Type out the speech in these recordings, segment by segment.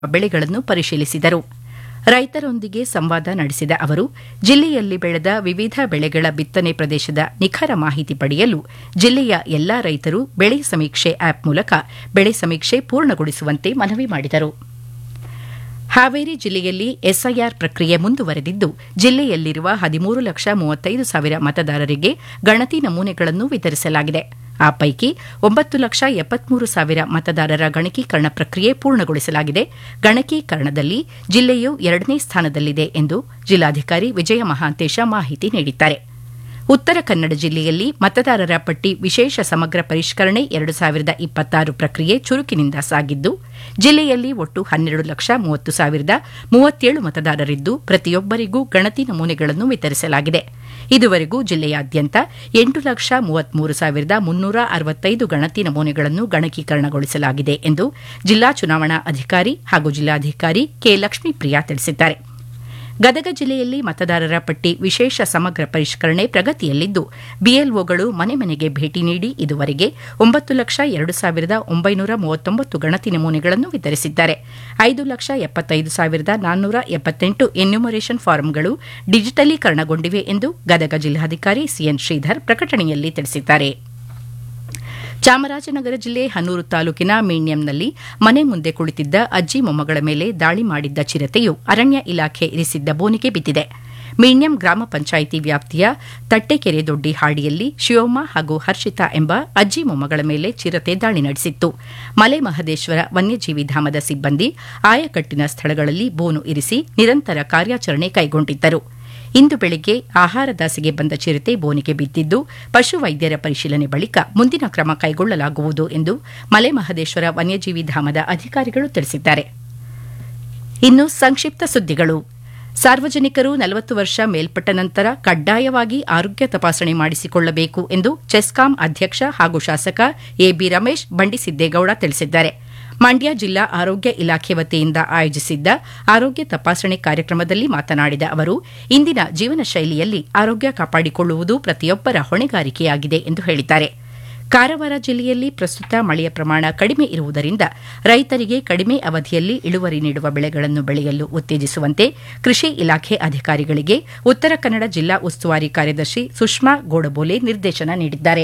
ಬೆಳೆಗಳನ್ನು ಪರಿಶೀಲಿಸಿದರು ರೈತರೊಂದಿಗೆ ಸಂವಾದ ನಡೆಸಿದ ಅವರು ಜಿಲ್ಲೆಯಲ್ಲಿ ಬೆಳೆದ ವಿವಿಧ ಬೆಳೆಗಳ ಬಿತ್ತನೆ ಪ್ರದೇಶದ ನಿಖರ ಮಾಹಿತಿ ಪಡೆಯಲು ಜಿಲ್ಲೆಯ ಎಲ್ಲಾ ರೈತರು ಬೆಳೆ ಸಮೀಕ್ಷೆ ಆಪ್ ಮೂಲಕ ಬೆಳೆ ಸಮೀಕ್ಷೆ ಪೂರ್ಣಗೊಳಿಸುವಂತೆ ಮನವಿ ಮಾಡಿದರು ಹಾವೇರಿ ಜಿಲ್ಲೆಯಲ್ಲಿ ಎಸ್ಐಆರ್ ಪ್ರಕ್ರಿಯೆ ಮುಂದುವರೆದಿದ್ದು ಜಿಲ್ಲೆಯಲ್ಲಿರುವ ಹದಿಮೂರು ಲಕ್ಷ ಮೂವತ್ತೈದು ಸಾವಿರ ಮತದಾರರಿಗೆ ಗಣತಿ ನಮೂನೆಗಳನ್ನು ವಿತರಿಸಲಾಗಿದೆ ಆ ಪೈಕಿ ಒಂಬತ್ತು ಲಕ್ಷ ಎಪ್ಪತ್ಮೂರು ಸಾವಿರ ಮತದಾರರ ಗಣಕೀಕರಣ ಪ್ರಕ್ರಿಯೆ ಪೂರ್ಣಗೊಳಿಸಲಾಗಿದೆ ಗಣಕೀಕರಣದಲ್ಲಿ ಜಿಲ್ಲೆಯು ಎರಡನೇ ಸ್ಥಾನದಲ್ಲಿದೆ ಎಂದು ಜಿಲ್ಲಾಧಿಕಾರಿ ವಿಜಯ ಮಹಾಂತೇಶ ಮಾಹಿತಿ ನೀಡಿದ್ದಾರೆ ಉತ್ತರ ಕನ್ನಡ ಜಿಲ್ಲೆಯಲ್ಲಿ ಮತದಾರರ ಪಟ್ಟಿ ವಿಶೇಷ ಸಮಗ್ರ ಪರಿಷ್ಕರಣೆ ಎರಡು ಸಾವಿರದ ಇಪ್ಪತ್ತಾರು ಪ್ರಕ್ರಿಯೆ ಚುರುಕಿನಿಂದ ಸಾಗಿದ್ದು ಜಿಲ್ಲೆಯಲ್ಲಿ ಒಟ್ಟು ಹನ್ನೆರಡು ಲಕ್ಷ ಮೂವತ್ತು ಸಾವಿರದ ಮೂವತ್ತೇಳು ಮತದಾರರಿದ್ದು ಪ್ರತಿಯೊಬ್ಬರಿಗೂ ಗಣತಿ ನಮೂನೆಗಳನ್ನು ವಿತರಿಸಲಾಗಿದೆ ಇದುವರೆಗೂ ಜಿಲ್ಲೆಯಾದ್ಯಂತ ಎಂಟು ಲಕ್ಷ ಮೂವತ್ಮೂರು ಸಾವಿರದ ಮುನ್ನೂರ ಅರವತ್ತೈದು ಗಣತಿ ನಮೂನೆಗಳನ್ನು ಗಣಕೀಕರಣಗೊಳಿಸಲಾಗಿದೆ ಎಂದು ಜಿಲ್ಲಾ ಚುನಾವಣಾ ಅಧಿಕಾರಿ ಹಾಗೂ ಜಿಲ್ಲಾಧಿಕಾರಿ ಕೆ ಲಕ್ಷ್ಮೀಪ್ರಿಯಾ ತಿಳಿಸಿದ್ದಾರೆ ಗದಗ ಜಿಲ್ಲೆಯಲ್ಲಿ ಮತದಾರರ ಪಟ್ಟಿ ವಿಶೇಷ ಸಮಗ್ರ ಪರಿಷ್ಕರಣೆ ಪ್ರಗತಿಯಲ್ಲಿದ್ದು ಬಿಎಲ್ಒಗಳು ಮನೆ ಮನೆಗೆ ಭೇಟಿ ನೀಡಿ ಇದುವರೆಗೆ ಒಂಬತ್ತು ಲಕ್ಷ ಎರಡು ಸಾವಿರದ ಒಂಬೈನೂರ ಮೂವತ್ತೊಂಬತ್ತು ಗಣತಿ ನಮೂನೆಗಳನ್ನು ವಿತರಿಸಿದ್ದಾರೆ ಐದು ಲಕ್ಷ ಎಪ್ಪತ್ತೈದು ಸಾವಿರದ ನಾನ್ನೂರ ಎಪ್ಪತ್ತೆಂಟು ಎನ್ಯುಮರೇಷನ್ ಫಾರಂಗಳು ಡಿಜಿಟಲೀಕರಣಗೊಂಡಿವೆ ಎಂದು ಗದಗ ಜಿಲ್ಲಾಧಿಕಾರಿ ಸಿಎನ್ ಶ್ರೀಧರ್ ಪ್ರಕಟಣೆಯಲ್ಲಿ ತಿಳಿಸಿದ್ದಾರೆ ಚಾಮರಾಜನಗರ ಜಿಲ್ಲೆ ಹನೂರು ತಾಲೂಕಿನ ಮೀಣ್ಯಂನಲ್ಲಿ ಮನೆ ಮುಂದೆ ಕುಳಿತಿದ್ದ ಅಜ್ಜಿ ಮೊಮ್ಮಗಳ ಮೇಲೆ ದಾಳಿ ಮಾಡಿದ್ದ ಚಿರತೆಯು ಅರಣ್ಯ ಇಲಾಖೆ ಇರಿಸಿದ್ದ ಬೋನಿಗೆ ಬಿದ್ದಿದೆ ಮೀಣ್ಯಂ ಗ್ರಾಮ ಪಂಚಾಯಿತಿ ವ್ಯಾಪ್ತಿಯ ತಟ್ಟೆಕೆರೆ ದೊಡ್ಡಿ ಹಾಡಿಯಲ್ಲಿ ಶಿವಮ್ಮ ಹಾಗೂ ಹರ್ಷಿತಾ ಎಂಬ ಅಜ್ಜಿ ಮೊಮ್ಮಗಳ ಮೇಲೆ ಚಿರತೆ ದಾಳಿ ನಡೆಸಿತ್ತು ಮಲೆ ಮಹದೇಶ್ವರ ವನ್ಯಜೀವಿ ಧಾಮದ ಸಿಬ್ಬಂದಿ ಆಯಕಟ್ಟಿನ ಸ್ಥಳಗಳಲ್ಲಿ ಬೋನು ಇರಿಸಿ ನಿರಂತರ ಕಾರ್ಯಾಚರಣೆ ಕೈಗೊಂಡಿದ್ದರು ಇಂದು ಬೆಳಗ್ಗೆ ಆಹಾರದಾಸೆಗೆ ಬಂದ ಚಿರತೆ ಬೋನಿಗೆ ಬಿದ್ದಿದ್ದು ಪಶುವೈದ್ಯರ ಪರಿಶೀಲನೆ ಬಳಿಕ ಮುಂದಿನ ಕ್ರಮ ಕೈಗೊಳ್ಳಲಾಗುವುದು ಎಂದು ಮಲೆಮಹದೇಶ್ವರ ವನ್ಯಜೀವಿ ಧಾಮದ ಅಧಿಕಾರಿಗಳು ತಿಳಿಸಿದ್ದಾರೆ ಇನ್ನು ಸಂಕ್ಷಿಪ್ತ ಸುದ್ದಿಗಳು ಸಾರ್ವಜನಿಕರು ನಲವತ್ತು ವರ್ಷ ಮೇಲ್ಪಟ್ಟ ನಂತರ ಕಡ್ಡಾಯವಾಗಿ ಆರೋಗ್ಯ ತಪಾಸಣೆ ಮಾಡಿಸಿಕೊಳ್ಳಬೇಕು ಎಂದು ಚೆಸ್ಕಾಂ ಅಧ್ಯಕ್ಷ ಹಾಗೂ ಶಾಸಕ ಎಬಿ ರಮೇಶ್ ಬಂಡಿಸಿದ್ದೇಗೌಡ ತಿಳಿಸಿದ್ದಾರೆ ಮಂಡ್ಯ ಜಿಲ್ಲಾ ಆರೋಗ್ಯ ಇಲಾಖೆ ವತಿಯಿಂದ ಆಯೋಜಿಸಿದ್ದ ಆರೋಗ್ಯ ತಪಾಸಣೆ ಕಾರ್ಯಕ್ರಮದಲ್ಲಿ ಮಾತನಾಡಿದ ಅವರು ಇಂದಿನ ಜೀವನ ಶೈಲಿಯಲ್ಲಿ ಆರೋಗ್ಯ ಕಾಪಾಡಿಕೊಳ್ಳುವುದು ಪ್ರತಿಯೊಬ್ಬರ ಹೊಣೆಗಾರಿಕೆಯಾಗಿದೆ ಎಂದು ಹೇಳಿದ್ದಾರೆ ಕಾರವಾರ ಜಿಲ್ಲೆಯಲ್ಲಿ ಪ್ರಸ್ತುತ ಮಳೆಯ ಪ್ರಮಾಣ ಕಡಿಮೆ ಇರುವುದರಿಂದ ರೈತರಿಗೆ ಕಡಿಮೆ ಅವಧಿಯಲ್ಲಿ ಇಳುವರಿ ನೀಡುವ ಬೆಳೆಗಳನ್ನು ಬೆಳೆಯಲು ಉತ್ತೇಜಿಸುವಂತೆ ಕೃಷಿ ಇಲಾಖೆ ಅಧಿಕಾರಿಗಳಿಗೆ ಉತ್ತರ ಕನ್ನಡ ಜಿಲ್ಲಾ ಉಸ್ತುವಾರಿ ಕಾರ್ಯದರ್ಶಿ ಸುಷ್ಮಾ ಗೋಡಬೋಲೆ ನಿರ್ದೇಶನ ನೀಡಿದ್ದಾರೆ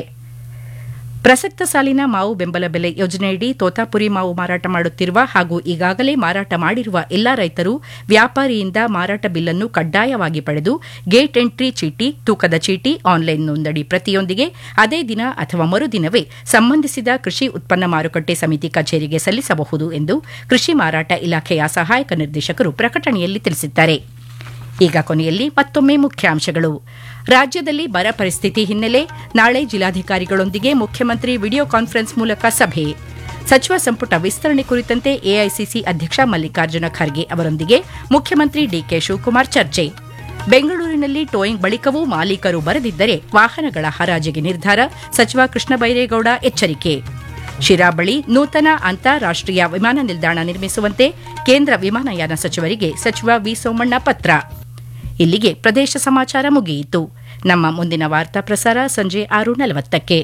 ಪ್ರಸಕ್ತ ಸಾಲಿನ ಮಾವು ಬೆಂಬಲ ಬೆಲೆ ಯೋಜನೆಯಡಿ ತೋತಾಪುರಿ ಮಾವು ಮಾರಾಟ ಮಾಡುತ್ತಿರುವ ಹಾಗೂ ಈಗಾಗಲೇ ಮಾರಾಟ ಮಾಡಿರುವ ಎಲ್ಲಾ ರೈತರು ವ್ಯಾಪಾರಿಯಿಂದ ಮಾರಾಟ ಬಿಲ್ಲನ್ನು ಕಡ್ಡಾಯವಾಗಿ ಪಡೆದು ಗೇಟ್ ಎಂಟ್ರಿ ಚೀಟಿ ತೂಕದ ಚೀಟಿ ಆನ್ಲೈನ್ ನೋಂದಣಿ ಪ್ರತಿಯೊಂದಿಗೆ ಅದೇ ದಿನ ಅಥವಾ ಮರುದಿನವೇ ಸಂಬಂಧಿಸಿದ ಕೃಷಿ ಉತ್ಪನ್ನ ಮಾರುಕಟ್ಟೆ ಸಮಿತಿ ಕಚೇರಿಗೆ ಸಲ್ಲಿಸಬಹುದು ಎಂದು ಕೃಷಿ ಮಾರಾಟ ಇಲಾಖೆಯ ಸಹಾಯಕ ನಿರ್ದೇಶಕರು ಪ್ರಕಟಣೆಯಲ್ಲಿ ತಿಳಿಸಿದ್ದಾರೆ ಈಗ ಕೊನೆಯಲ್ಲಿ ಮತ್ತೊಮ್ಮೆ ಮುಖ್ಯಾಂಶಗಳು ರಾಜ್ಯದಲ್ಲಿ ಬರ ಪರಿಸ್ಥಿತಿ ಹಿನ್ನೆಲೆ ನಾಳೆ ಜಿಲ್ಲಾಧಿಕಾರಿಗಳೊಂದಿಗೆ ಮುಖ್ಯಮಂತ್ರಿ ವಿಡಿಯೋ ಕಾನ್ಫರೆನ್ಸ್ ಮೂಲಕ ಸಭೆ ಸಚಿವ ಸಂಪುಟ ವಿಸ್ತರಣೆ ಕುರಿತಂತೆ ಎಐಸಿಸಿ ಅಧ್ಯಕ್ಷ ಮಲ್ಲಿಕಾರ್ಜುನ ಖರ್ಗೆ ಅವರೊಂದಿಗೆ ಮುಖ್ಯಮಂತ್ರಿ ಡಿಕೆ ಶಿವಕುಮಾರ್ ಚರ್ಚೆ ಬೆಂಗಳೂರಿನಲ್ಲಿ ಟೋಯಿಂಗ್ ಬಳಿಕವೂ ಮಾಲೀಕರು ಬರದಿದ್ದರೆ ವಾಹನಗಳ ಹರಾಜಿಗೆ ನಿರ್ಧಾರ ಸಚಿವ ಕೃಷ್ಣ ಬೈರೇಗೌಡ ಎಚ್ಚರಿಕೆ ಶಿರಾ ಬಳಿ ನೂತನ ಅಂತಾರಾಷ್ಟೀಯ ವಿಮಾನ ನಿಲ್ದಾಣ ನಿರ್ಮಿಸುವಂತೆ ಕೇಂದ್ರ ವಿಮಾನಯಾನ ಸಚಿವರಿಗೆ ಸಚಿವ ವಿ ಸೋಮಣ್ಣ ಪತ್ರ ಇಲ್ಲಿಗೆ ಪ್ರದೇಶ ಸಮಾಚಾರ ಮುಗಿಯಿತು ನಮ್ಮ ಮುಂದಿನ ವಾರ್ತಾ ಪ್ರಸಾರ ಸಂಜೆ ಆರು ನಲವತ್ತಕ್ಕೆ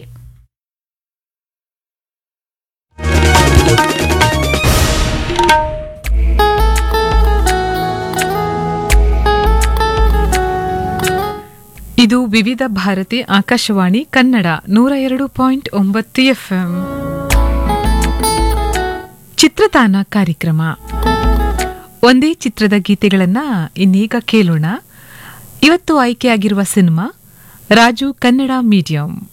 ಇದು ವಿವಿಧ ಭಾರತಿ ಆಕಾಶವಾಣಿ ಕನ್ನಡ ನೂರ ಎರಡು ಪಾಯಿಂಟ್ ಒಂಬತ್ತು ಎಫ್ಎಂ ಚಿತ್ರತಾನ ಕಾರ್ಯಕ್ರಮ ಒಂದೇ ಚಿತ್ರದ ಗೀತೆಗಳನ್ನ ಇನ್ನೀಗ ಕೇಳೋಣ ಇವತ್ತು ಆಯ್ಕೆಯಾಗಿರುವ ಸಿನಿಮಾ ರಾಜು ಕನ್ನಡ ಮೀಡಿಯಂ